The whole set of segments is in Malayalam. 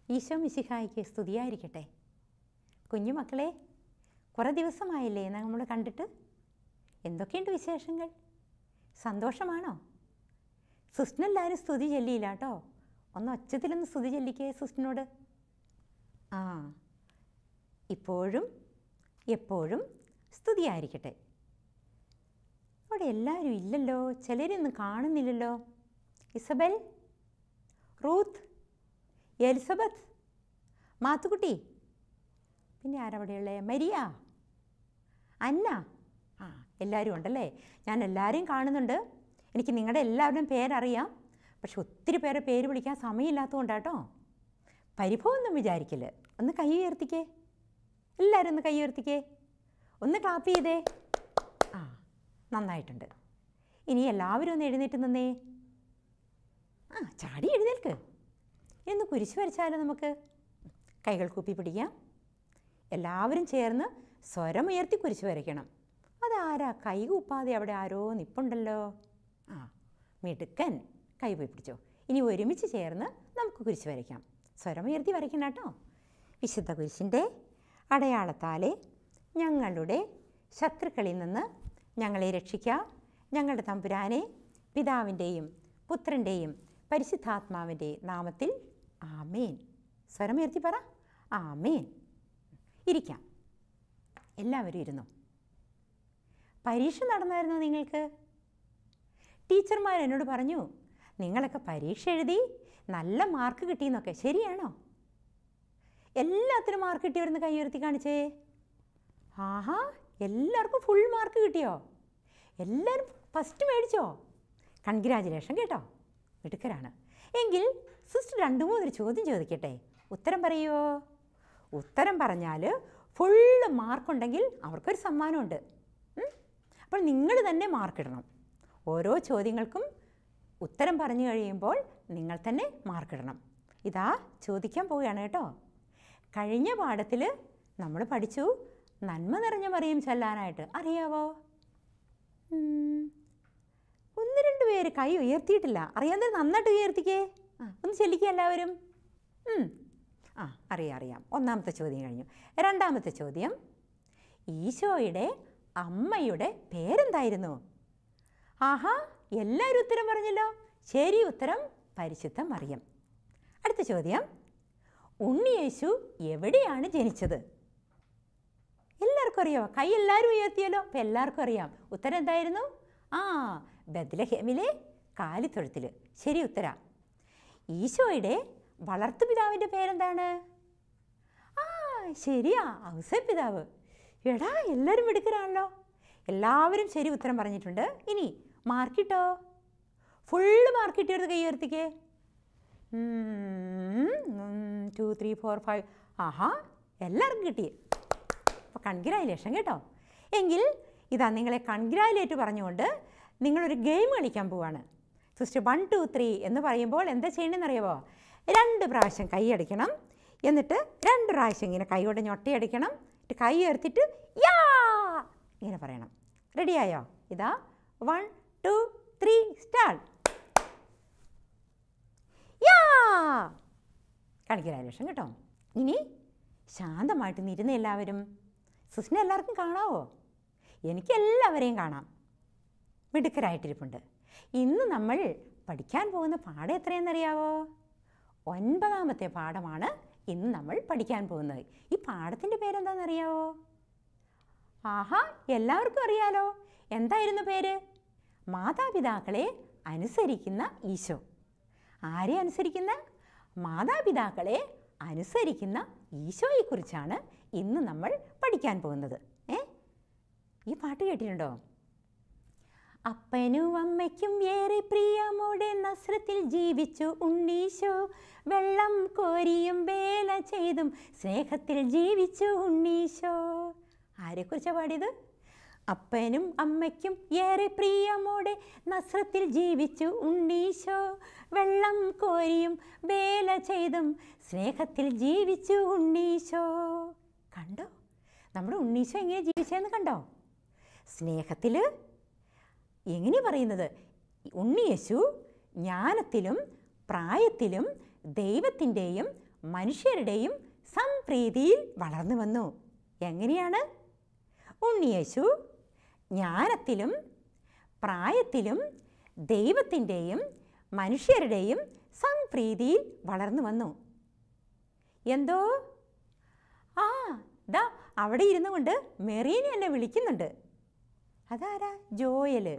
ഈശോ മിശിഹായിക്ക് സ്തുതിയായിരിക്കട്ടെ കുഞ്ഞു മക്കളെ കുറേ ദിവസമായില്ലേ നമ്മൾ കണ്ടിട്ട് എന്തൊക്കെയുണ്ട് വിശേഷങ്ങൾ സന്തോഷമാണോ സുസ്നെല്ലാവരും സ്തുതി ചൊല്ലിയില്ല കേട്ടോ ഒന്ന് ഒച്ചത്തിലൊന്ന് സ്തുതി ചൊല്ലിക്കേ സുസ്റ്റിനോട് ആ ഇപ്പോഴും എപ്പോഴും സ്തുതിയായിരിക്കട്ടെ അവിടെ എല്ലാവരും ഇല്ലല്ലോ ചിലരൊന്നും കാണുന്നില്ലല്ലോ ഇസബൽ റൂത്ത് എലിസബത്ത് മാത്തുക്കുട്ടി പിന്നെ ആരവിടെയുള്ളേ മരിയ അന്ന ആ എല്ലാവരും ഉണ്ടല്ലേ ഞാൻ എല്ലാവരെയും കാണുന്നുണ്ട് എനിക്ക് നിങ്ങളുടെ എല്ലാവരുടെയും പേരറിയാം പക്ഷെ ഒത്തിരി പേരെ പേര് വിളിക്കാൻ സമയമില്ലാത്തതുകൊണ്ടാട്ടോ പരിഭവമൊന്നും വിചാരിക്കില്ല ഒന്ന് കൈ ഉയർത്തിക്കേ എല്ലാവരും ഒന്ന് കൈ ഉയർത്തിക്കേ ഒന്ന് ക്ലാപ്പ് ചെയ്തേ ആ നന്നായിട്ടുണ്ട് ഇനി എല്ലാവരും ഒന്ന് എഴുന്നേറ്റ് നിന്നേ ആ ചാടി എഴുന്നേൽക്ക് ഇന്ന് കുരിശ് വരച്ചാലോ നമുക്ക് കൈകൾ കൂപ്പി പിടിക്കാം എല്ലാവരും ചേർന്ന് സ്വരമുയർത്തി കുരിശ് വരയ്ക്കണം അതാരാ കൈ കൂപ്പാതെ അവിടെ ആരോ നിപ്പുണ്ടല്ലോ ആ മിടുക്കൻ കൈ പോയി പിടിച്ചോ ഇനി ഒരുമിച്ച് ചേർന്ന് നമുക്ക് കുരിശ് വരയ്ക്കാം സ്വരമുയർത്തി വരയ്ക്കണം കേട്ടോ വിശുദ്ധ കുരിശിൻ്റെ അടയാളത്താലെ ഞങ്ങളുടെ ശത്രുക്കളിൽ നിന്ന് ഞങ്ങളെ രക്ഷിക്കുക ഞങ്ങളുടെ തമ്പുരാനെ പിതാവിൻ്റെയും പുത്രൻ്റെയും പരിശുദ്ധാത്മാവിൻ്റെ നാമത്തിൽ ആമേൻ സ്വരമുയർത്തി പറ ആമേൻ ഇരിക്കാം എല്ലാവരും ഇരുന്നു പരീക്ഷ നടന്നായിരുന്നോ നിങ്ങൾക്ക് ടീച്ചർമാർ എന്നോട് പറഞ്ഞു നിങ്ങളൊക്കെ പരീക്ഷ എഴുതി നല്ല മാർക്ക് കിട്ടിയെന്നൊക്കെ ശരിയാണോ എല്ലാത്തിനും മാർക്ക് കിട്ടിയവരെന്ന് കൈ ഉയർത്തി കാണിച്ചേ ആഹാ എല്ലാവർക്കും ഫുൾ മാർക്ക് കിട്ടിയോ എല്ലാവരും ഫസ്റ്റ് മേടിച്ചോ കൺഗ്രാജുലേഷൻ കേട്ടോ മിടുക്കരാണ് എങ്കിൽ സിസ്റ്റർ രണ്ട് മൂന്നൊരു ചോദ്യം ചോദിക്കട്ടെ ഉത്തരം പറയുമോ ഉത്തരം പറഞ്ഞാൽ ഫുള്ള് മാർക്കുണ്ടെങ്കിൽ അവർക്കൊരു സമ്മാനമുണ്ട് ഉം? അപ്പോൾ നിങ്ങൾ തന്നെ മാർക്കിടണം ഓരോ ചോദ്യങ്ങൾക്കും ഉത്തരം പറഞ്ഞു കഴിയുമ്പോൾ നിങ്ങൾ തന്നെ മാർക്കിടണം ഇതാ ചോദിക്കാൻ പോവുകയാണ് കേട്ടോ കഴിഞ്ഞ പാഠത്തിൽ നമ്മൾ പഠിച്ചു നന്മ നിറഞ്ഞ മറിയും ചൊല്ലാനായിട്ട് അറിയാവോ ഉം. ഒന്ന് രണ്ട് പേര് കൈ ഉയർത്തിയിട്ടില്ല അറിയാതെ നന്നായിട്ട് ഉയർത്തിക്കേ ആ ഒന്ന് ചെല്ലിക്കുക എല്ലാവരും ഉം. ആ അറിയാം അറിയാം ഒന്നാമത്തെ ചോദ്യം കഴിഞ്ഞു രണ്ടാമത്തെ ചോദ്യം ഈശോയുടെ അമ്മയുടെ പേരെന്തായിരുന്നു ആഹാ എല്ലാവരും ഉത്തരം പറഞ്ഞല്ലോ ശരി ഉത്തരം പരിശുദ്ധ മറിയം അടുത്ത ചോദ്യം ഉണ്ണിയേശു എവിടെയാണ് ജനിച്ചത് എല്ലാവർക്കും അറിയാമോ കൈ എല്ലാവരും ഉയർത്തിയല്ലോ അപ്പം എല്ലാവർക്കും അറിയാം ഉത്തരം എന്തായിരുന്നു ആ ബദ്ലഹേമിലെ കാലിത്തൊഴുത്തിൽ ശരി ഉത്തര ഈശോയുടെ വളർത്തുപിതാവിൻ്റെ പേരെന്താണ് ആ ശരിയാ ഔസപിതാവ് എടാ എല്ലാവരും മിടുക്കരാണല്ലോ എല്ലാവരും ശരി ഉത്തരം പറഞ്ഞിട്ടുണ്ട് ഇനി മാർക്കിട്ടോ ഫുള്ള് മാർക്ക് കിട്ടിയത് കൈ ഉയർത്തിക്കേ ടു ത്രീ ഫോർ ഫൈവ് ആഹാ എല്ലാവർക്കും കിട്ടി അപ്പോൾ കൺഗ്രാജുലേഷൻ കേട്ടോ എങ്കിൽ ഇതാ നിങ്ങളെ കൺഗ്രാജുലേറ്റ് പറഞ്ഞുകൊണ്ട് നിങ്ങളൊരു ഗെയിം കളിക്കാൻ പോവാണ് സിസ്റ്റർ വൺ ടു ത്രീ എന്ന് പറയുമ്പോൾ എന്താ ചെയ്യണമെന്ന് അറിയാമോ രണ്ട് പ്രാവശ്യം കൈ അടിക്കണം എന്നിട്ട് രണ്ട് പ്രാവശ്യം ഇങ്ങനെ കൈയോടെ ഞൊട്ടയടിക്കണം എന്നിട്ട് കൈ ഉയർത്തിയിട്ട് യാ ഇങ്ങനെ പറയണം റെഡിയായോ ഇതാ വൺ ടു ത്രീ സ്റ്റാർട്ട് യാ കൺഗ്രാജുലേഷൻ കേട്ടോ ഇനി ശാന്തമായിട്ട് നിരുന്ന എല്ലാവരും സുസ്നെ എല്ലാവർക്കും കാണാവോ എനിക്ക് എല്ലാവരെയും കാണാം മിടുക്കരായിട്ടിരിപ്പുണ്ട് ഇന്ന് നമ്മൾ പഠിക്കാൻ പോകുന്ന പാഠം എത്രയെന്നറിയാവോ ഒൻപതാമത്തെ പാഠമാണ് ഇന്ന് നമ്മൾ പഠിക്കാൻ പോകുന്നത് ഈ പാഠത്തിൻ്റെ പേരെന്താണെന്നറിയാവോ ആഹാ എല്ലാവർക്കും അറിയാലോ എന്തായിരുന്നു പേര് മാതാപിതാക്കളെ അനുസരിക്കുന്ന ഈശോ ആരെ അനുസരിക്കുന്ന മാതാപിതാക്കളെ അനുസരിക്കുന്ന ഈശോയെക്കുറിച്ചാണ് ഇന്ന് നമ്മൾ പഠിക്കാൻ പോകുന്നത് ഏ ഈ പാട്ട് കേട്ടിട്ടുണ്ടോ അപ്പനും അമ്മയ്ക്കും ഏറെ പ്രിയമോടെ നസ്രത്തിൽ ജീവിച്ചു ഉണ്ണീശോ വെള്ളം കോരിയും വേല ചെയ്തും സ്നേഹത്തിൽ ജീവിച്ചു ഉണ്ണീശോ ആരെക്കുറിച്ചാണ് പാടിയത് അപ്പനും അമ്മയ്ക്കും ഏറെ പ്രിയമോടെ നസ്രത്തിൽ ജീവിച്ചു ഉണ്ണീശോ വെള്ളം കോരിയും വേല ചെയ്തും സ്നേഹത്തിൽ ജീവിച്ചു ഉണ്ണീശോ കണ്ടോ നമ്മുടെ ഉണ്ണീശോ എങ്ങനെ ജീവിച്ചതെന്ന് കണ്ടോ സ്നേഹത്തിൽ എങ്ങനെ പറയുന്നത് ഉണ്ണിയേശു ജ്ഞാനത്തിലും പ്രായത്തിലും ദൈവത്തിൻ്റെയും മനുഷ്യരുടെയും സംപ്രീതിയിൽ വളർന്നു വന്നു എങ്ങനെയാണ് ഉണ്ണിയേശു ജ്ഞാനത്തിലും പ്രായത്തിലും ദൈവത്തിൻ്റെയും മനുഷ്യരുടെയും സംപ്രീതിയിൽ വളർന്നു വന്നു എന്തോ ആ ദാ അവിടെ ഇരുന്നു കൊണ്ട് മെറീനെ എന്നെ വിളിക്കുന്നുണ്ട് അതാരാ ജോയല്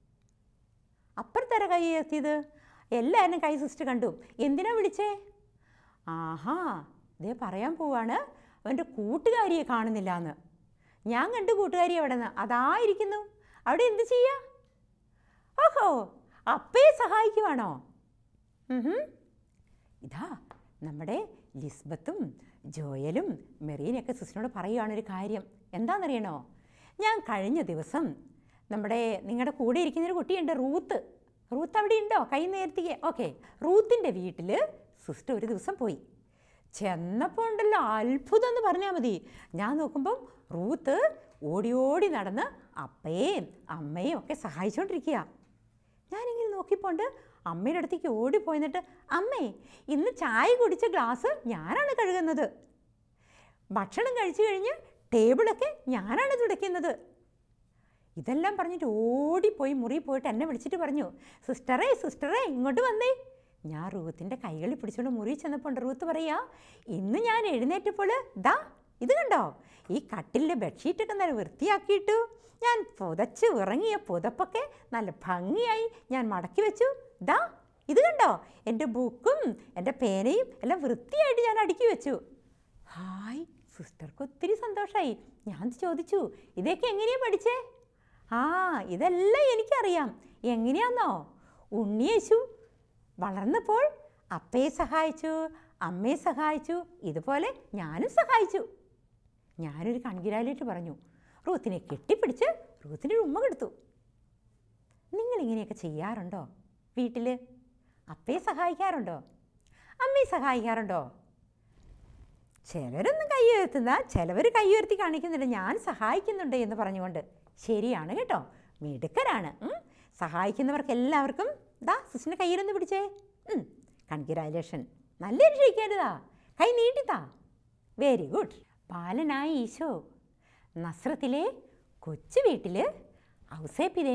അപ്പുറത്തര കൈ ഉയർത്തിയത് എല്ലാവരും കൈ സിസ്റ്റർ കണ്ടു എന്തിനാ വിളിച്ചേ ആഹാ ഇതേ പറയാൻ പോവാണ് അവൻ്റെ കൂട്ടുകാരിയെ കാണുന്നില്ല എന്ന് ഞാൻ കണ്ടു കൂട്ടുകാരി അവിടെ നിന്ന് അതായിരിക്കുന്നു അവിടെ എന്ത് ചെയ്യാ ഓഹോ അപ്പയെ സഹായിക്കുവാണോ ഉം ഹും. ഇതാ നമ്മുടെ ലിസ്ബത്തും ജോയലും മെറീനൊക്കെ സിസ്റ്ററിനോട് പറയുകയാണ് ഒരു കാര്യം എന്താണെന്നറിയണോ ഞാൻ കഴിഞ്ഞ ദിവസം നമ്മുടെ നിങ്ങളുടെ കൂടെ ഇരിക്കുന്നൊരു കുട്ടിയുണ്ട് റൂത്ത് റൂത്ത് അവിടെ ഉണ്ടോ കൈ നേർത്തിക്ക് ഓക്കെ റൂത്തിൻ്റെ വീട്ടിൽ സിസ്റ്റർ ഒരു ദിവസം പോയി ചെന്നപ്പോൾ ഉണ്ടല്ലോ അത്ഭുതം എന്ന് പറഞ്ഞാൽ മതി ഞാൻ നോക്കുമ്പം റൂത്ത് ഓടി ഓടി നടന്ന് അപ്പയെയും അമ്മയും ഒക്കെ സഹായിച്ചുകൊണ്ടിരിക്കുക ഞാനിങ്ങനെ നോക്കിപ്പോണ്ട് അമ്മയുടെ അടുത്തേക്ക് ഓടിപ്പോയി എന്നിട്ട് അമ്മേ ഇന്ന് ചായ കുടിച്ച ഗ്ലാസ് ഞാനാണ് കഴുകുന്നത് ഭക്ഷണം കഴിച്ചു കഴിഞ്ഞ് ടേബിളൊക്കെ ഞാനാണ് തുടയ്ക്കുന്നത് ഇതെല്ലാം പറഞ്ഞിട്ട് ഓടിപ്പോയി മുറി പോയിട്ട് എന്നെ വിളിച്ചിട്ട് പറഞ്ഞു സിസ്റ്ററേ സിസ്റ്ററേ ഇങ്ങോട്ട് വന്നേ ഞാൻ റൂത്തിൻ്റെ കൈകളിൽ പിടിച്ചുകൊണ്ട് മുറി ചെന്നപ്പോൾ റൂത്ത് പറയാ ഇന്ന് ഞാൻ എഴുന്നേറ്റപ്പോൾ ദാ ഇത് കണ്ടോ ഈ കട്ടിലിലെ ബെഡ്ഷീറ്റൊക്കെ നല്ല വൃത്തിയാക്കിയിട്ടു ഞാൻ പുതച്ച് ഉറങ്ങിയ പുതപ്പൊക്കെ നല്ല ഭംഗിയായി ഞാൻ മടക്കി വെച്ചു ദാ ഇത് കണ്ടോ എൻ്റെ ബുക്കും എൻ്റെ പേനയും എല്ലാം വൃത്തിയായിട്ട് ഞാൻ അടുക്കി വെച്ചു ഹായ് സിസ്റ്റർക്ക് ഒത്തിരി സന്തോഷമായി ഞാൻ ചോദിച്ചു ഇതൊക്കെ എങ്ങനെയാണ് പഠിച്ചേ ആ ഇതെല്ലാം എനിക്കറിയാം എങ്ങനെയാന്നോ ഉണ്ണിയേശു വളർന്നപ്പോൾ അപ്പയെ സഹായിച്ചു അമ്മയെ സഹായിച്ചു ഇതുപോലെ ഞാനും സഹായിച്ചു ഞാനൊരു കൺഗ്രാലേറ്റ് പറഞ്ഞു റൂത്തിനെ കെട്ടിപ്പിടിച്ച് റൂത്തിന് ഒരു ഉമ്മ കൊടുത്തു നിങ്ങളിങ്ങനെയൊക്കെ ചെയ്യാറുണ്ടോ വീട്ടിൽ അപ്പയെ സഹായിക്കാറുണ്ടോ അമ്മയെ സഹായിക്കാറുണ്ടോ ചിലരൊന്നും കൈ ഉയർത്തുന്ന ചിലവർ കൈ ഉയർത്തി കാണിക്കുന്നില്ല ഞാൻ സഹായിക്കുന്നുണ്ട് എന്ന് പറഞ്ഞുകൊണ്ട് ശരിയാണ് കേട്ടോ മിടുക്കരാണ് ഉം. സഹായിക്കുന്നവർക്ക് എല്ലാവർക്കും ദാ സിസ്റ്റിൻ്റെ കയ്യിലൊന്ന് പിടിച്ചേ കൺഗ്രാലേഷൻ നല്ലൊരു ക്ഷയിക്കരുതാ കൈ നീട്ടിത്താ വെരി ഗുഡ് ബാലനായ ഈശോ നസ്രത്തിലെ കൊച്ചു വീട്ടിൽ ഔസേപ്പിതയ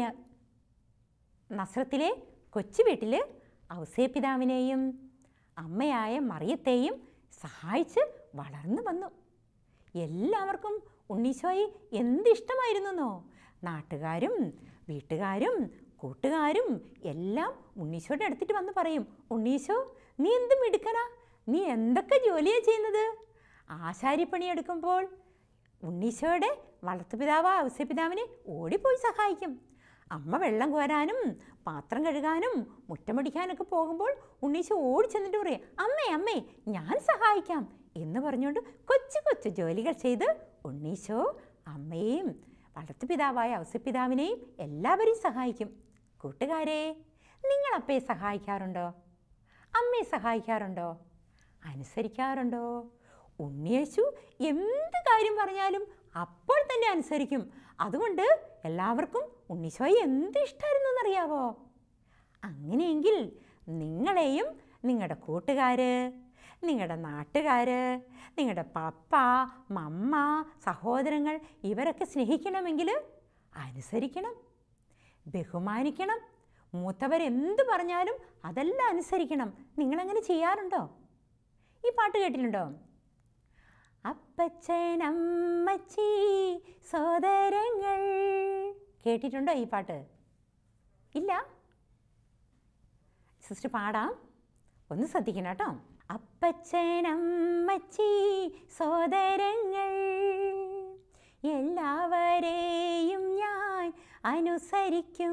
നസ്രത്തിലെ കൊച്ചു വീട്ടിൽ ഔസേപ്പിതാവിനെയും അമ്മയായ മറിയത്തെയും സഹായിച്ച് വളർന്നു വന്നു എല്ലാവർക്കും ഉണ്ണീശോയെ എന്തിഷ്ടമായിരുന്നെന്നോ നാട്ടുകാരും വീട്ടുകാരും കൂട്ടുകാരും എല്ലാം ഉണ്ണീശോയുടെ അടുത്തിട്ട് വന്ന് പറയും ഉണ്ണീശോ നീ എന്ത് മിടുക്കനാ നീ എന്തൊക്കെ ജോലിയാണ് ചെയ്യുന്നത് ആശാരിപ്പണി എടുക്കുമ്പോൾ ഉണ്ണീശോയുടെ വളർത്തുപിതാവ് ഔസ്യപിതാവിനെ ഓടിപ്പോയി സഹായിക്കും അമ്മ വെള്ളം കോരാനും പാത്രം കഴുകാനും മുറ്റമടിക്കാനൊക്കെ പോകുമ്പോൾ ഉണ്ണീശോ ഓടി ചെന്നിട്ട് പറയും അമ്മേ അമ്മേ ഞാൻ സഹായിക്കാം എന്ന് പറഞ്ഞുകൊണ്ട് കൊച്ചു കൊച്ചു ജോലികൾ ചെയ്ത് ഉണ്ണീശോ അമ്മയെയും വളർത്തുപിതാവായ ഔസ്യപിതാവിനെയും എല്ലാവരെയും സഹായിക്കും കൂട്ടുകാരെ നിങ്ങൾ അപ്പയെ സഹായിക്കാറുണ്ടോ അമ്മയെ സഹായിക്കാറുണ്ടോ അനുസരിക്കാറുണ്ടോ ഉണ്ണിയേശു എന്ത് കാര്യം പറഞ്ഞാലും അപ്പോൾ തന്നെ അനുസരിക്കും അതുകൊണ്ട് എല്ലാവർക്കും ഉണ്ണീശോയെ എന്ത് ഇഷ്ടമായിരുന്നു എന്നറിയാവോ അങ്ങനെയെങ്കിൽ നിങ്ങളെയും നിങ്ങളുടെ കൂട്ടുകാർ നിങ്ങളുടെ നാട്ടുകാർ നിങ്ങളുടെ പപ്പ മമ്മ സഹോദരങ്ങൾ ഇവരൊക്കെ സ്നേഹിക്കണമെങ്കിൽ അനുസരിക്കണം ബഹുമാനിക്കണം മൂത്തവരെന്ത് പറഞ്ഞാലും അതെല്ലാം അനുസരിക്കണം നിങ്ങളങ്ങനെ ചെയ്യാറുണ്ടോ ഈ പാട്ട് കേട്ടിട്ടുണ്ടോ അപ്പച്ചൻ അമ്മച്ചി സോദരങ്ങൾ കേട്ടിട്ടുണ്ടോ ഈ പാട്ട് ഇല്ല സിസ്റ്റർ പാടാം ഒന്ന് ശ്രദ്ധിക്കണം കേട്ടോ അപ്പച്ചൻ അമ്മച്ചി സോദരങ്ങൾ എല്ലാവരെയും ഞാൻ അനുസരിക്കും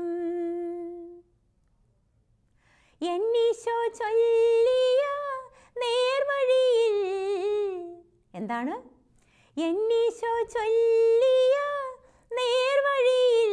എന്നീശോ ചൊല്ലിയ നേർവഴിയിൽ എന്താണ് എന്നീശോ ചൊല്ലിയ നേർവഴിയിൽ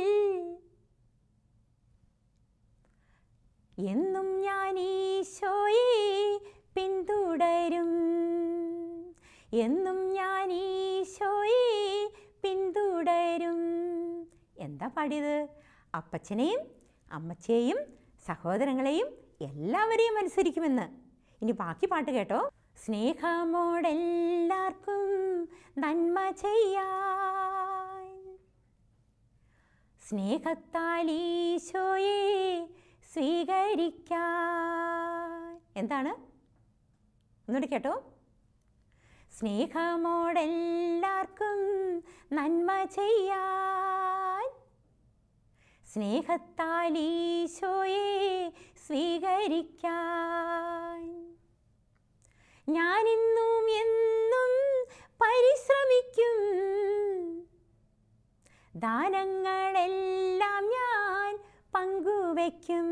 എന്നും ഞാൻ ഈശോയെ പിന്തുടരും എന്നും ഞാൻ ഈശോയെ പിന്തുടരും എന്താ പാടിയത് അപ്പച്ചനെയും അമ്മച്ചയെയും സഹോദരങ്ങളെയും എല്ലാവരെയും അനുസരിക്കുമെന്ന് ഇനി ബാക്കി പാട്ട് കേട്ടോ സ്നേഹമോടെല്ലാവർക്കും നന്മ ചെയ്യാൻ സ്നേഹത്താൽ ഈശോയെ സ്വീകരിക്കാൻ എന്താണ് ഒന്നുകൂടി കേട്ടോ സ്നേഹമോടെല്ലാവർക്കും നന്മ ചെയ്യാൻ സ്നേഹത്താൽ ഈശോയെ സ്വീകരിക്കാൻ ഞാനിന്നും എന്നും പരിശ്രമിക്കും ദാനങ്ങളെല്ലാം ഞാൻ പങ്കുവയ്ക്കും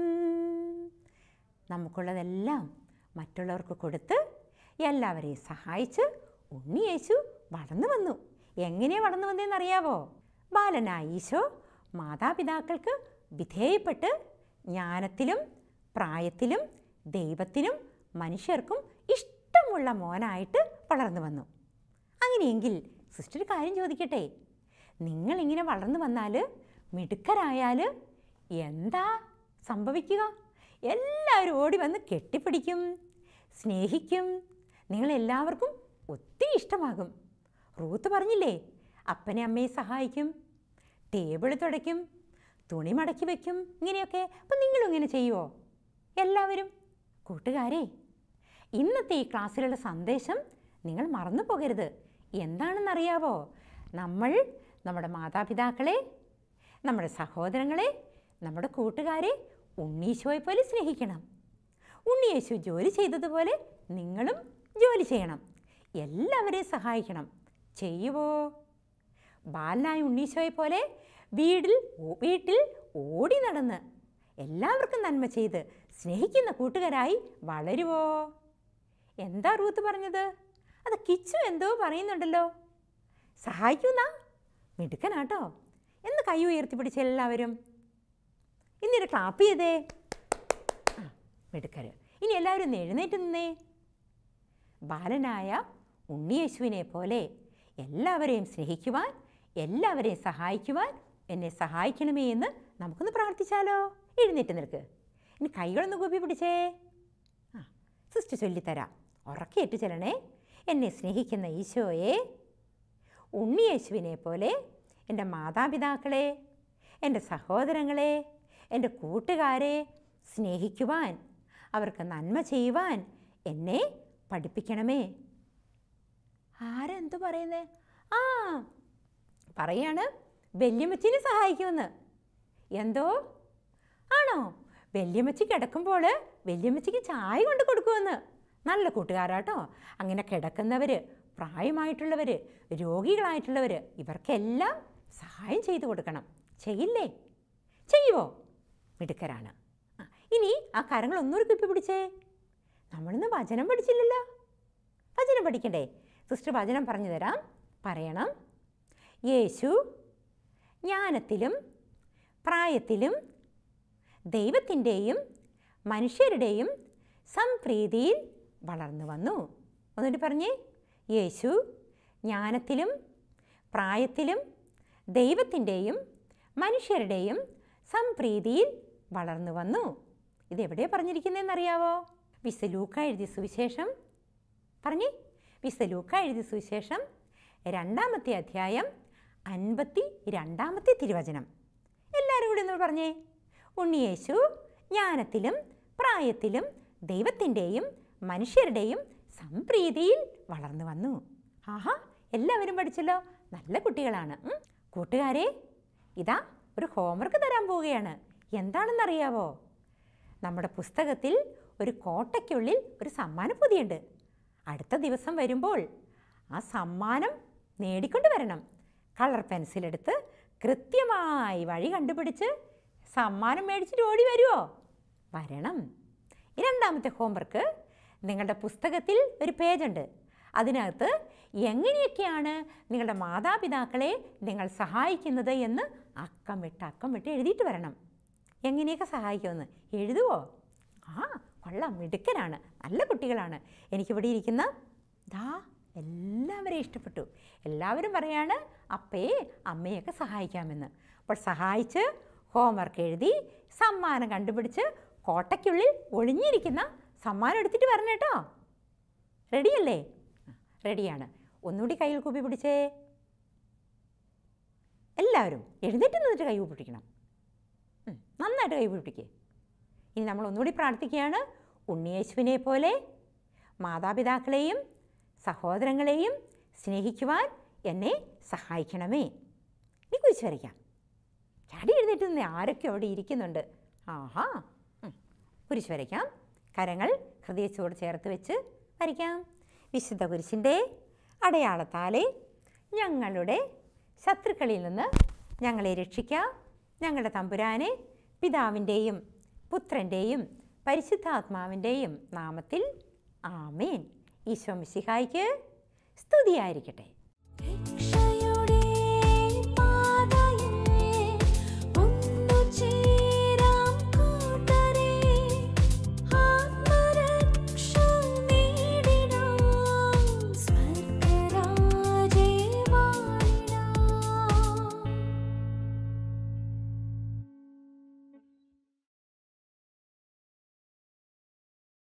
നമുക്കുള്ളതെല്ലാം മറ്റുള്ളവർക്ക് കൊടുത്ത് എല്ലാവരെയും സഹായിച്ച് ഉണ്ണിയേശു വളർന്നു വന്നു എങ്ങനെ വളർന്നു വന്നതെന്നറിയാവോ ബാലനായ ഈശോ മാതാപിതാക്കൾക്ക് വിധേയപ്പെട്ട് ജ്ഞാനത്തിലും പ്രായത്തിലും ദൈവത്തിനും മനുഷ്യർക്കും ഇഷ്ടമുള്ള മോനായിട്ട് വളർന്നു വന്നു അങ്ങനെയെങ്കിൽ സിസ്റ്റർ ഒരു കാര്യം ചോദിക്കട്ടെ നിങ്ങളിങ്ങനെ വളർന്നു വന്നാൽ മിടുക്കരായാൽ എന്താ സംഭവിക്കുക എല്ലാവരും ഓടി വന്ന് കെട്ടിപ്പിടിക്കും സ്നേഹിക്കും നിങ്ങളെല്ലാവർക്കും ഒത്തിരി ഇഷ്ടമാകും റൂത്ത് പറഞ്ഞില്ലേ അപ്പനെ അമ്മയെ സഹായിക്കും ടേബിൾ തുടയ്ക്കും തുണി മടക്കി വയ്ക്കും ഇങ്ങനെയൊക്കെ അപ്പം നിങ്ങളും ഇങ്ങനെ ചെയ്യുമോ എല്ലാവരും കൂട്ടുകാരെ ഇന്നത്തെ ഈ ക്ലാസ്സിലുള്ള സന്ദേശം നിങ്ങൾ മറന്നു പോകരുത് എന്താണെന്നറിയാവോ നമ്മൾ നമ്മുടെ മാതാപിതാക്കളെ നമ്മുടെ സഹോദരങ്ങളെ നമ്മുടെ കൂട്ടുകാരെ ഉണ്ണീശോയെ പോലെ സ്നേഹിക്കണം ഉണ്ണിയേശു ജോലി ചെയ്തതുപോലെ നിങ്ങളും ജോലി ചെയ്യണം എല്ലാവരെയും സഹായിക്കണം ചെയ്യുവോ ബാലനായ ഉണ്ണീശോയെ പോലെ വീടിൽ ഓ- വീട്ടിൽ ഓടി നടന്ന് എല്ലാവർക്കും നന്മ ചെയ്ത് സ്നേഹിക്കുന്ന കൂട്ടുകാരായി വളരുവോ എന്താ റൂത്ത് പറഞ്ഞത് അത് കിച്ചു എന്തോ പറയുന്നുണ്ടല്ലോ സഹായിക്കുന്ന മിടുക്കനാട്ടോ എന്ന് കൈ ഉയർത്തിപ്പിടിച്ച് എല്ലാവരും ഇന്നൊരു ക്ലാപ്പ് ചെയ്തേ ആ മിടുക്കര് ഇനി എല്ലാവരും ഒന്ന് എഴുന്നേറ്റ് നിന്നേ ബാലനായ ഉണ്ണിയേശുവിനെ പോലെ എല്ലാവരെയും സ്നേഹിക്കുവാൻ എല്ലാവരെയും സഹായിക്കുവാൻ എന്നെ സഹായിക്കണമേ എന്ന് നമുക്കൊന്ന് പ്രാർത്ഥിച്ചാലോ എഴുന്നേറ്റ് നിൽക്ക് ഇനി കൈകളൊന്ന് കൂപ്പി പിടിച്ചേ ആ സിസ്റ്റർ ചൊല്ലിത്തരാം ഉറക്കേറ്റ് ചെല്ലണേ എന്നെ സ്നേഹിക്കുന്ന ഈശോയെ ഉണ്ണിയേശുവിനെ പോലെ എൻ്റെ മാതാപിതാക്കളെ എൻ്റെ സഹോദരങ്ങളെ എൻ്റെ കൂട്ടുകാരെ സ്നേഹിക്കുവാൻ അവർക്ക് നന്മ ചെയ്യുവാൻ എന്നെ പഠിപ്പിക്കണമേ ആരെന്തു പറയുന്നേ ആ പറയാണ് വല്യമ്മച്ചിനെ സഹായിക്കുമെന്ന് എന്തോ ആണോ വല്യമ്മച്ചി കിടക്കുമ്പോൾ വല്യമ്മച്ചിക്ക് ചായ കൊണ്ട് കൊടുക്കുമെന്ന് നല്ല കൂട്ടുകാരാട്ടോ അങ്ങനെ കിടക്കുന്നവർ പ്രായമായിട്ടുള്ളവർ രോഗികളായിട്ടുള്ളവർ ഇവർക്കെല്ലാം സഹായം ചെയ്തു കൊടുക്കണം ചെയ്യില്ലേ ചെയ്യുവോ മിടുക്കരാണ് ആ, ഇനി ആ കരങ്ങൾ ഒന്നുകൂടി കുപ്പി പിടിച്ചേ നമ്മളിന്ന് വചനം പഠിച്ചില്ലല്ലോ വചനം പഠിക്കണ്ടേ സിസ്റ്റർ വചനം പറഞ്ഞു തരാം പറയണം യേശു ജ്ഞാനത്തിലും പ്രായത്തിലും ദൈവത്തിൻ്റെയും മനുഷ്യരുടെയും സംപ്രീതിയിൽ വളർന്നു വന്നു ഒന്നുകൂടി പറഞ്ഞേ യേശു ജ്ഞാനത്തിലും പ്രായത്തിലും ദൈവത്തിൻ്റെയും മനുഷ്യരുടെയും സംപ്രീതിയിൽ വളർന്നു വന്നു ഇതെവിടെയാണ് പറഞ്ഞിരിക്കുന്നതെന്നറിയാവോ വിസലൂക്ക എഴുതിയ സുവിശേഷം പറഞ്ഞേ വിസലൂക്ക എഴുതിയ സുവിശേഷം രണ്ടാമത്തെ അധ്യായം അൻപത്തി രണ്ടാമത്തെ തിരുവചനം എല്ലാവരും കൂടി ഒന്ന് പറഞ്ഞേ ഉണ്ണിയേശു ജ്ഞാനത്തിലും പ്രായത്തിലും ദൈവത്തിൻ്റെയും മനുഷ്യരുടെയും സംപ്രീതിയിൽ വളർന്നു വന്നു ആഹാ എല്ലാവരും പഠിച്ചല്ലോ നല്ല കുട്ടികളാണ് ഉം. കൂട്ടുകാരെ ഇതാ ഒരു ഹോംവർക്ക് തരാൻ പോവുകയാണ് എന്താണെന്നറിയാവോ നമ്മുടെ പുസ്തകത്തിൽ ഒരു കോട്ടയ്ക്കുള്ളിൽ ഒരു സമ്മാനപ്പൊതിയുണ്ട് അടുത്ത ദിവസം വരുമ്പോൾ ആ സമ്മാനം നേടിക്കൊണ്ട് വരണം കളർ പെൻസിലെടുത്ത് കൃത്യമായി വഴി കണ്ടുപിടിച്ച് സമ്മാനം മേടിച്ചിട്ട് ഓടി വരുമോ വരണം ഈ രണ്ടാമത്തെ ഹോംവർക്ക് നിങ്ങളുടെ പുസ്തകത്തിൽ ഒരു പേജുണ്ട് അതിനകത്ത് എങ്ങനെയൊക്കെയാണ് നിങ്ങളുടെ മാതാപിതാക്കളെ നിങ്ങൾ സഹായിക്കുന്നത് എന്ന് അക്കം വിട്ട് അക്കം വിട്ട് എഴുതിയിട്ട് വരണം എങ്ങനെയൊക്കെ സഹായിക്കുമെന്ന് എഴുതുവോ ആ കൊള്ളാം മിടുക്കനാണ് നല്ല കുട്ടികളാണ് എനിക്കിവിടെ ഇരിക്കുന്ന ദാ എല്ലാവരെയും ഇഷ്ടപ്പെട്ടു എല്ലാവരും പറയാണ് അപ്പയെ അമ്മയൊക്കെ സഹായിക്കാമെന്ന് അപ്പോൾ സഹായിച്ച് ഹോംവർക്ക് എഴുതി സമ്മാനം കണ്ടുപിടിച്ച് കോട്ടയ്ക്കുള്ളിൽ ഒളിഞ്ഞിരിക്കുന്ന സമ്മാനം എടുത്തിട്ട് വരണം കേട്ടോ റെഡിയല്ലേ റെഡിയാണ് ഒന്നുകൂടി കയ്യിൽ കൂപ്പി പിടിച്ചേ എല്ലാവരും എഴുന്നേറ്റ് നിന്നിട്ട് കൈ കൂപ്പി പിടിക്കണം ഉം, നന്നായിട്ട് കൈ കൂപ്പി പിടിക്കേ ഇനി നമ്മൾ ഒന്നുകൂടി പ്രാർത്ഥിക്കുകയാണ് ഉണ്ണിയേശുവിനെ പോലെ മാതാപിതാക്കളെയും സഹോദരങ്ങളെയും സ്നേഹിക്കുവാൻ എന്നെ സഹായിക്കണമേ ഇനി കുരിശ് വരയ്ക്കാം ചാടി എഴുന്നേറ്റ് നിന്ന് ആരൊക്കെ അവിടെ ഇരിക്കുന്നുണ്ട് ആഹാ ഉം. കുരിശ് വരയ്ക്കാം കരങ്ങൾ ഹൃദയത്തോട് ചേർത്ത് വെച്ച് വരയ്ക്കാം വിശുദ്ധ കുരിശിൻ്റെ അടയാളത്താലെ ഞങ്ങളുടെ ശത്രുക്കളിൽ നിന്ന് ഞങ്ങളെ രക്ഷിക്കാം ഞങ്ങളുടെ തമ്പുരാനെ പിതാവിൻ്റെയും പുത്രൻ്റെയും പരിശുദ്ധാത്മാവിൻ്റെയും നാമത്തിൽ ആമേൻ ഈശോ മിശിഹായ്ക്ക് സ്തുതിയായിരിക്കട്ടെ